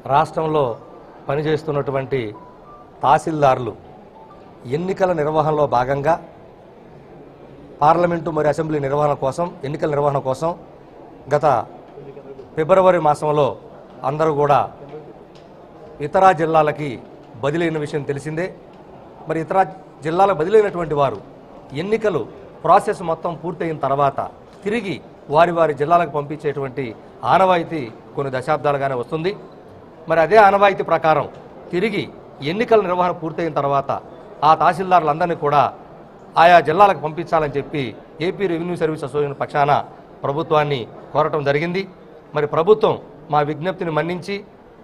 రాష్ట్రంలో పనిచేస్తున్నటువంటి తహసీల్దారులు ఎన్నికల నిర్వహణలో భాగంగా పార్లమెంటు మరియు అసెంబ్లీ నిర్వహణ కోసం ఎన్నికల నిర్వహణ కోసం గత ఫిబ్రవరి మాసంలో అందరూ కూడా ఇతర జిల్లాలకి బదిలీ అయిన విషయం తెలిసిందే మరి ఇతర జిల్లాలకు బదిలైనటువంటి వారు ఎన్నికలు ప్రాసెస్ మొత్తం పూర్తయిన తర్వాత తిరిగి వారి వారి జిల్లాలకు పంపించేటువంటి ఆనవాయితీ కొన్ని దశాబ్దాలుగానే వస్తుంది మరి అదే ఆనవాయితీ ప్రకారం తిరిగి ఎన్నికల నిర్వహణ పూర్తయిన తర్వాత ఆ తహసీల్దారులందరినీ కూడా ఆయా జిల్లాలకు పంపించాలని చెప్పి ఏపీ రెవెన్యూ సర్వీస్ అసోసియేషన్ పక్షాన ప్రభుత్వాన్ని కోరటం జరిగింది మరి ప్రభుత్వం మా విజ్ఞప్తిని మన్నించి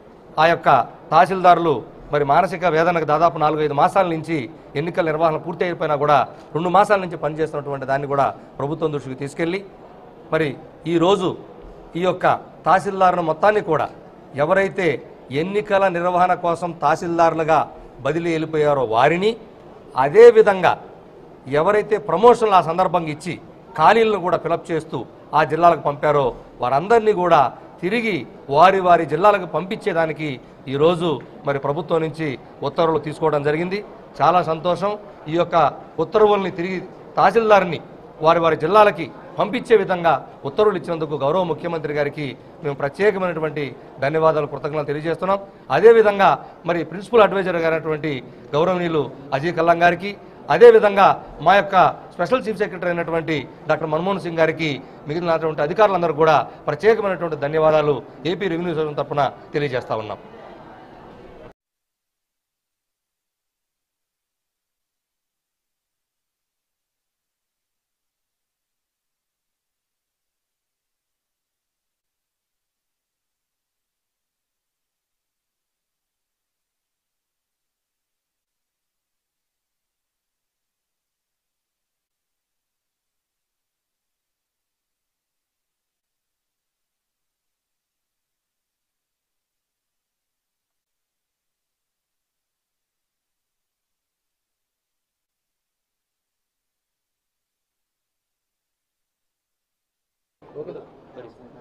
ఆ యొక్క తహసీల్దారులు మరి మానసిక వేదనకు దాదాపు నాలుగైదు మాసాల నుంచి ఎన్నికల నిర్వహణ పూర్తి అయిపోయినా కూడా రెండు మాసాల నుంచి పనిచేస్తున్నటువంటి దాన్ని కూడా ప్రభుత్వం దృష్టికి తీసుకెళ్ళి మరి ఈరోజు ఈ యొక్క తహసీల్దారుల మొత్తాన్ని కూడా ఎవరైతే ఎన్నికల నిర్వహణ కోసం తహసీల్దారులుగా బదిలీ వెళ్ళిపోయారో వారిని అదేవిధంగా ఎవరైతే ప్రమోషన్లు ఆ సందర్భంగా ఇచ్చి ఖాళీలను కూడా ఫిలప్ చేస్తూ ఆ జిల్లాలకు పంపారో వారందరినీ కూడా తిరిగి వారి వారి జిల్లాలకు పంపించేదానికి ఈరోజు మరి ప్రభుత్వం నుంచి ఉత్తర్వులు తీసుకోవడం జరిగింది చాలా సంతోషం ఈ యొక్క ఉత్తర్వుల్ని తిరిగి తహసీల్దార్ని వారి వారి జిల్లాలకి పంపించే విధంగా ఉత్తర్వులు ఇచ్చినందుకు గౌరవ ముఖ్యమంత్రి గారికి మేము ప్రత్యేకమైనటువంటి ధన్యవాదాలు కృతజ్ఞతలు తెలియజేస్తున్నాం అదేవిధంగా మరి ప్రిన్సిపల్ అడ్వైజర్ గారైనటువంటి గౌరవనీయులు అజయ్ కల్లం గారికి అదేవిధంగా మా యొక్క స్పెషల్ చీఫ్ సెక్రటరీ అయినటువంటి డాక్టర్ మన్మోహన్ సింగ్ గారికి మిగిలినటువంటి అధికారులందరూ కూడా ప్రత్యేకమైనటువంటి ధన్యవాదాలు ఏపీ రెవెన్యూ శాఖ తరఫున తెలియజేస్తా ఉన్నాం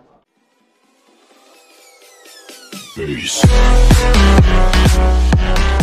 Peace.